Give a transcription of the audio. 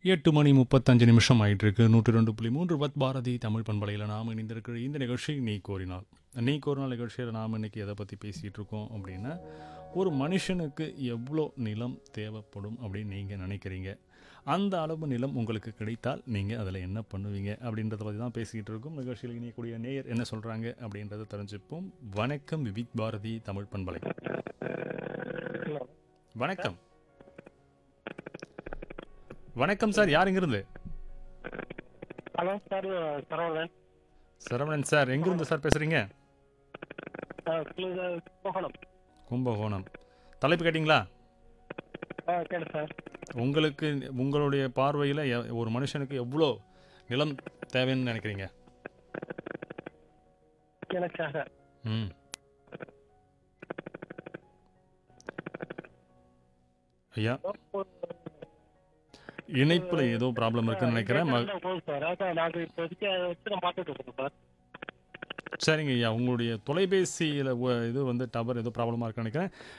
எட்டு மணி முப்பத்தஞ்சு நிமிஷம் ஆயிட்டு இருக்கு நூற்றி ரெண்டு புள்ளி மூன்று வத் பாரதி தமிழ் பண்பலையில் நாம் இணைந்திருக்கிற இந்த நிகழ்ச்சி நீ கோரினால் நீ கோரினால் நிகழ்ச்சியில் நாம் இன்னைக்கு எதை பற்றி பேசிகிட்டு இருக்கோம் அப்படின்னா ஒரு மனுஷனுக்கு எவ்வளோ நிலம் தேவைப்படும் அப்படின்னு நீங்கள் நினைக்கிறீங்க அந்த அளவு நிலம் உங்களுக்கு கிடைத்தால் நீங்கள் அதில் என்ன பண்ணுவீங்க அப்படின்றத பற்றி தான் பேசிக்கிட்டு இருக்கோம் நிகழ்ச்சியில் இணையக்கூடிய நேயர் என்ன சொல்கிறாங்க அப்படின்றத தெரிஞ்சுப்போம் வணக்கம் விவிக் பாரதி தமிழ் பண்பலை வணக்கம் வணக்கம் சார் யார் எங்கிருந்து hello sir Saravanan Saravanan sir எங்கிருந்து சார் பேசுகிறீங்க போகணும் கும்பகோணம் தலைப்பு கேட்டிங்களா ஆ கேடு சார் உங்களுக்கு உங்களுடைய பார்வையில் ஒரு மனுஷனுக்கு எவ்வளோ நிலம் தேவைன்னு நினைக்கிறீங்க எனக்காக ம் ஐயா இணைப்பில் ஏதோ ப்ராப்ளம் இருக்குன்னு நினைக்கிறேன் ம- போதும் சார் அதான் நாங்கள் இப்போதைக்கு அதை வச்சு நான் பார்த்துட்டு இருக்கோம் சார் சரிங்க ஐயா உங்களுடைய தொலைபேசியில் இது வந்து டவர் ஏதோ ப்ராப்ளமாக இருக்குன்னு நினைக்கிறேன்